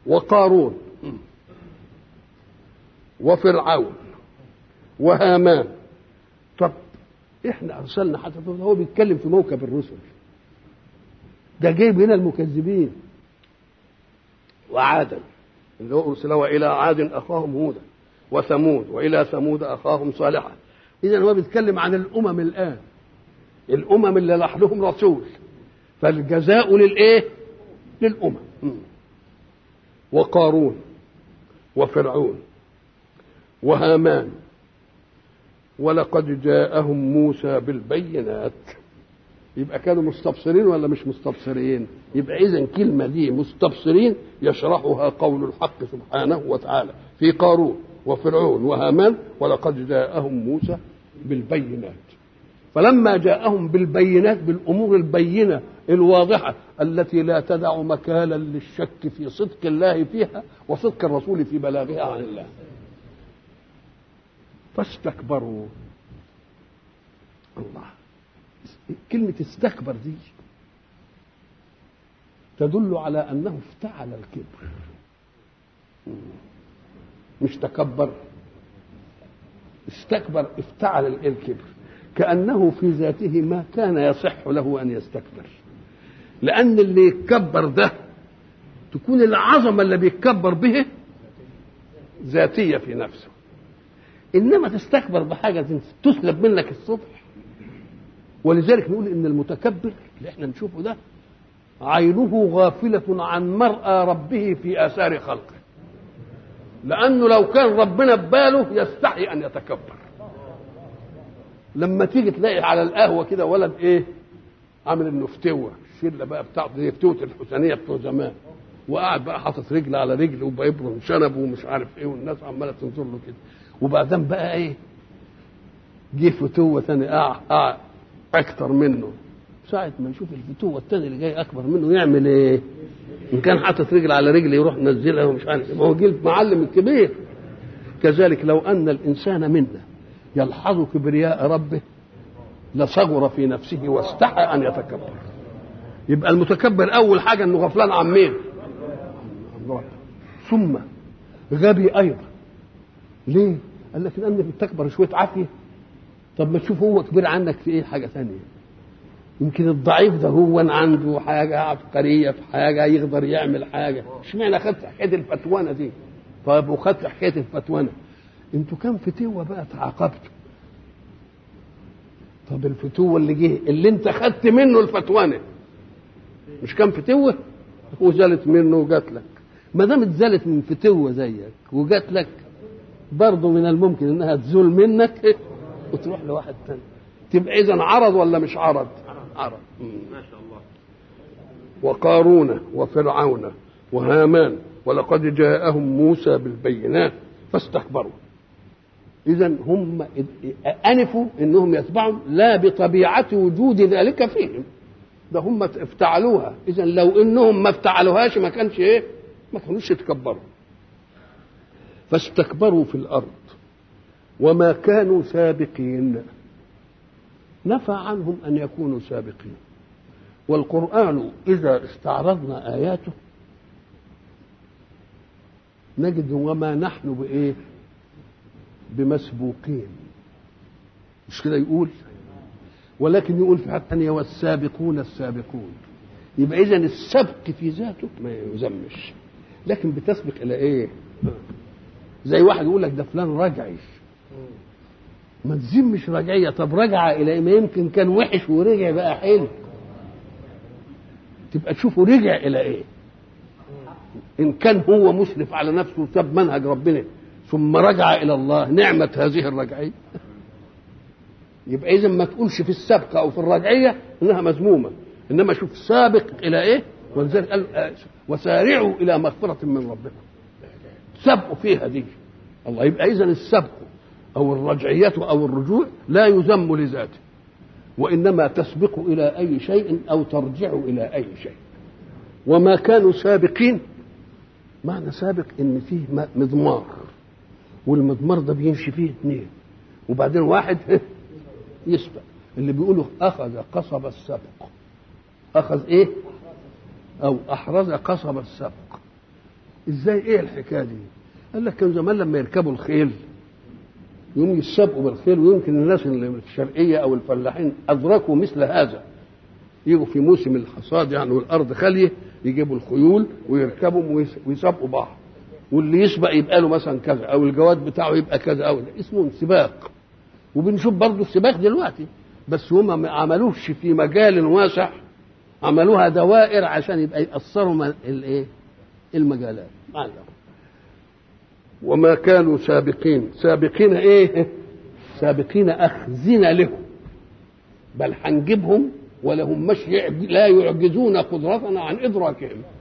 وقارون وفرعون وهامان طب احنا ارسلنا حتى هو بيتكلم في موكب الرسل ده جايب هنا المكذبين وعادا اللي هو ارسل والى عاد اخاهم هودا وثمود والى ثمود اخاهم صالحا اذا هو بيتكلم عن الامم الان الامم اللي راح لهم رسول فالجزاء للايه للامم وقارون وفرعون وهامان ولقد جاءهم موسى بالبينات يبقى كانوا مستبصرين ولا مش مستبصرين يبقى اذا كلمه دي مستبصرين يشرحها قول الحق سبحانه وتعالى في قارون وفرعون وهامان ولقد جاءهم موسى بالبينات فلما جاءهم بالبينات بالامور البينه الواضحه التي لا تدع مكانا للشك في صدق الله فيها وصدق الرسول في بلاغها عن الله فاستكبروا الله كلمة استكبر دي تدل على أنه افتعل الكبر مش تكبر استكبر افتعل الكبر كأنه في ذاته ما كان يصح له أن يستكبر لأن اللي يتكبر ده تكون العظمة اللي بيتكبر به ذاتية في نفسه إنما تستكبر بحاجة تسلب منك الصبح ولذلك نقول إن المتكبر اللي احنا نشوفه ده عينه غافلة عن مرأى ربه في آثار خلقه لأنه لو كان ربنا بباله يستحي أن يتكبر لما تيجي تلاقي على القهوة كده ولد إيه عامل إنه فتوة الشلة بقى بتاعته زي فتوة الحسينية بتوع زمان وقاعد بقى حاطط رجل على رجل وبيبرم شنبه ومش عارف ايه والناس عماله تنظر له كده وبعدين بقى ايه جه فتوه ثاني قاع قاع اكتر منه ساعة ما يشوف الفتوة الثاني اللي جاي أكبر منه يعمل إيه؟ إن كان حاطط رجل على رجل يروح منزلها ومش عارف ما هو جيل معلم الكبير كذلك لو أن الإنسان منا يلحظ كبرياء ربه لصغر في نفسه واستحى أن يتكبر يبقى المتكبر أول حاجة إنه غفلان عن مين؟ ثم غبي أيضا ليه؟ قال لك لأنك بتكبر شوية عافية طب ما تشوف هو كبير عنك في إيه حاجة ثانية يمكن الضعيف ده هو عنده حاجة عبقرية في حاجة يقدر يعمل حاجة اشمعنى خدت حكاية الفتوانة دي طيب وخدت حكاية الفتوانة انتوا كم فتوة بقى تعاقبتوا طب الفتوة اللي جه اللي انت خدت منه الفتوانة مش كم فتوة وزالت منه وجات لك ما دام اتزالت من فتوة زيك وجات لك برضه من الممكن انها تزول منك وتروح لواحد تاني تبقى اذا عرض ولا مش عرض عرض ما شاء الله وقارون وفرعون وهامان ولقد جاءهم موسى بالبينات فاستكبروا اذا هم انفوا انهم يتبعوا لا بطبيعه وجود ذلك فيهم ده هم افتعلوها اذا لو انهم ما افتعلوهاش ما كانش ايه ما كانوش يتكبروا فاستكبروا في الارض وما كانوا سابقين نفى عنهم ان يكونوا سابقين والقران اذا استعرضنا اياته نجد وما نحن بايه بمسبوقين مش كده يقول ولكن يقول في حته ثانيه والسابقون السابقون يبقى اذا السبق في ذاته ما يذمش لكن بتسبق الى ايه زي واحد يقول لك ده فلان رجعي ما تذمش رجعيه طب رجع الى ايه ما يمكن كان وحش ورجع بقى حلو تبقى تشوفه رجع الى ايه ان كان هو مسرف على نفسه وساب منهج ربنا ثم رجع الى الله نعمه هذه الرجعيه يبقى اذا ما تقولش في السبق او في الرجعيه انها مذمومه انما شوف سابق الى ايه ولذلك قال آه، وسارعوا الى مغفره من ربكم سبقوا فيها دي الله يبقى اذا السبق او الرجعيه او الرجوع لا يذم لذاته وانما تسبق الى اي شيء او ترجع الى اي شيء وما كانوا سابقين معنى سابق ان فيه م- مضمار والمضمار ده بيمشي فيه اثنين وبعدين واحد يسبق اللي بيقولوا اخذ قصب السبق اخذ ايه او احرز قصب السبق ازاي ايه الحكايه دي قال لك كان زمان لما يركبوا الخيل يوم يسابقوا بالخيل ويمكن الناس اللي في الشرقيه او الفلاحين ادركوا مثل هذا يجوا في موسم الحصاد يعني والارض خاليه يجيبوا الخيول ويركبوا ويسابقوا بعض واللي يسبق يبقى له مثلا كذا او الجواد بتاعه يبقى كذا او ده اسمه سباق وبنشوف برضه السباق دلوقتي بس هم ما عملوش في مجال واسع عملوها دوائر عشان يبقى يأثروا الايه المجالات وما كانوا سابقين سابقين ايه سابقين اخذنا لهم بل هنجيبهم ولهم مش لا يعجزون قدرتنا عن ادراكهم